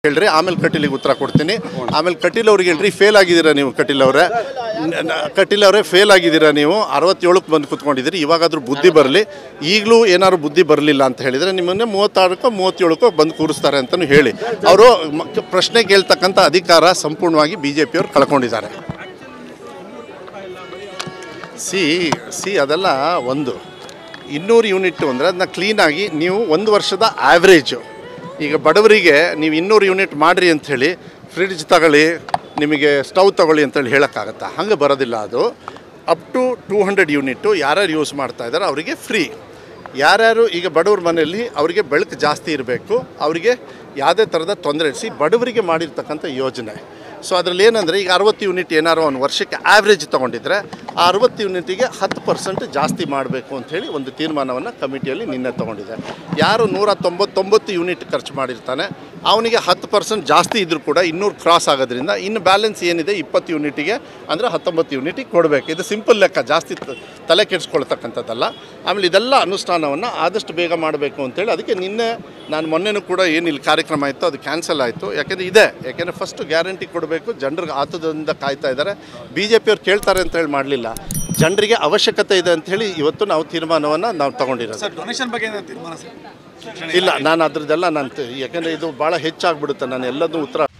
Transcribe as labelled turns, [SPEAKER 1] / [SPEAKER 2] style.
[SPEAKER 1] ಹೇಳ್ರಿ ಆಮೇಲೆ ಕಟೀಲಿಗೆ ಉತ್ತರ ಕೊಡ್ತೀನಿ ಆಮೇಲೆ ಕಟೀಲ್ ಅವ್ರಿಗೆ ಹೇಳ್ರಿ ಫೇಲ್ ಆಗಿದ್ದೀರಾ ನೀವು ಕಟೀಲ್ ಅವರೇ ನ- ನ- ಕಟೀಲ್ ಅವರೇ ಫೇಲ್ ಆಗಿದ್ದೀರಾ ನೀವು ಅರವತ್ತೇಳಕ್ಕೆ ಬಂದು ಕುತ್ಕೊಂಡಿದ್ದೀರಿ ಇವಾಗಾದ್ರೂ ಬುದ್ಧಿ ಬರಲಿ ಈಗಲೂ ಏನಾದ್ರು ಬುದ್ಧಿ ಬರಲಿಲ್ಲ ಅಂತ ಹೇಳಿದರೆ ನಿಮ್ಮನ್ನೇ ಮೂವತ್ತಾರಕ್ಕೋ ಮೂವತ್ತೇಳಕ್ಕೋ ಬಂದು ಕೂರಿಸ್ತಾರೆ ಅಂತಲೂ ಹೇಳಿ ಅವರು ಪ್ರಶ್ನೆ ಕೇಳ್ತಕ್ಕಂಥ ಅಧಿಕಾರ ಸಂಪೂರ್ಣವಾಗಿ ಬಿ ಜೆ ಪಿಯವ್ರು ಕಳ್ಕೊಂಡಿದ್ದಾರೆ ಸಿ ಸಿ ಅದೆಲ್ಲ ಒಂದು ಇನ್ನೂರು ಯೂನಿಟ್ಟು ಅಂದರೆ ಅದನ್ನ ಕ್ಲೀನಾಗಿ ನೀವು ಒಂದು ವರ್ಷದ ಆ್ಯಾವ್ರೇಜು ಈಗ ಬಡವರಿಗೆ ನೀವು ಇನ್ನೂರು ಯೂನಿಟ್ ಮಾಡಿರಿ ಅಂಥೇಳಿ ಫ್ರಿಡ್ಜ್ ತಗೊಳ್ಳಿ ನಿಮಗೆ ಸ್ಟವ್ ತಗೊಳ್ಳಿ ಅಂತೇಳಿ ಹೇಳೋಕ್ಕಾಗತ್ತಾ ಹಂಗೆ ಬರೋದಿಲ್ಲ ಅದು up to two hundred unit ಯಾರ್ಯಾರು ಯೂಸ್ ಮಾಡ್ತಾ ಇದ್ದಾರೆ ಅವರಿಗೆ ಫ್ರೀ ಯಾರ್ಯಾರು ಈಗ ಬಡವ್ರ ಮನೆಯಲ್ಲಿ ಅವರಿಗೆ ಬೆಳಕು ಜಾಸ್ತಿ ಇರಬೇಕು ಅವರಿಗೆ ಯಾವುದೇ ಥರದ ತೊಂದರೆ ಸಿ ಬಡವರಿಗೆ ಮಾಡಿರ್ತಕ್ಕಂಥ ಯೋಜನೆ ಸೊ ಅದರಲ್ಲಿ ಏನಂದರೆ ಈಗ ಅರವತ್ತು ಯೂನಿಟ್ ಏನಾರು ಒಂದು ವರ್ಷಕ್ಕೆ ಆ್ಯಾವ್ರೇಜ್ ತೊಗೊಂಡಿದ್ರೆ ಆ ಅರವತ್ತು ಯೂನಿಟಿಗೆ ಹತ್ತು ಪರ್ಸೆಂಟ್ ಜಾಸ್ತಿ ಮಾಡಬೇಕು ಅಂಥೇಳಿ ಒಂದು ತೀರ್ಮಾನವನ್ನು ಕಮಿಟಿಯಲ್ಲಿ ನಿನ್ನೆ ತೊಗೊಂಡಿದೆ ಯಾರು ನೂರ ತೊಂಬತ್ತೊಂಬತ್ತು ಯೂನಿಟ್ ಖರ್ಚು ಮಾಡಿರ್ತಾನೆ ಅವನಿಗೆ ಹತ್ತು ಪರ್ಸೆಂಟ್ ಜಾಸ್ತಿ ಇದ್ದರೂ ಕೂಡ ಇನ್ನೂರು ಕ್ರಾಸ್ ಆಗೋದ್ರಿಂದ ಇನ್ನು ಬ್ಯಾಲೆನ್ಸ್ ಏನಿದೆ ಇಪ್ಪತ್ತು ಯೂನಿಟಿಗೆ ಅಂದರೆ ಹತ್ತೊಂಬತ್ತು ಯೂನಿಟಿಗೆ ಕೊಡಬೇಕು ಇದು ಸಿಂಪಲ್ ಲೆಕ್ಕ ಜಾಸ್ತಿ ತ- ತಲೆ ಕೆಡಿಸ್ಕೊಳ್ತಕ್ಕಂಥದ್ದಲ್ಲ ಆಮೇಲೆ ಇದೆಲ್ಲ ಅನುಷ್ಠಾನವನ್ನು ಆದಷ್ಟು ಬೇಗ ಮಾಡಬೇಕು ಅಂತೇಳಿ ಅದಕ್ಕೆ ನಿನ್ನೆ ನಾನು ಮೊನ್ನೆನೂ ಕೂಡ ಏನು ಇಲ್ಲಿ ಕಾರ್ಯಕ್ರಮ ಇತ್ತು ಅದು ಕ್ಯಾನ್ಸಲ್ ಆಯಿತು ಯಾಕೆಂದರೆ ಇದೆ ಯಾಕೆಂದರೆ ಫಸ್ಟ್ ಗ್ಯಾರಂಟಿ ಕೊಡಬೇಕು ಜನರಿಗೆ ಆತುದರಿಂದ ಕಾಯ್ತಾ ಇದ್ದಾರೆ ಬಿ ಜೆ ಪಿಯವ್ರು ಕೇಳ್ತಾರೆ ಅಂತ ಹೇಳಿ ಮಾಡಲಿಲ್ಲ ಜನರಿಗೆ ಅವಶ್ಯಕತೆ ಇದೆ ಅಂತ ಹೇಳಿ ಇವತ್ತು ನಾವು ತೀರ್ಮಾನವನ್ನು ನಾವು ತಗೊಂಡಿರೋದು
[SPEAKER 2] ಸರ್ ಡೊನೇಷನ್ ಬಗ್ಗೆ ಏನಾದ್ರು ತೀರ್ಮಾನ ಸರ್
[SPEAKER 1] ಇಲ್ಲ ನಾನು ಅದ್ರದ್ದೆಲ್ಲ ನಾನು ತ- ಯಾಕೆಂದರೆ ಇದು ಭಾಳ ಹೆಚ್ಚಾಗ್ಬಿಡುತ್ತೆ ನಾನು ಎಲ್ಲದೂ ಉತ್ತರ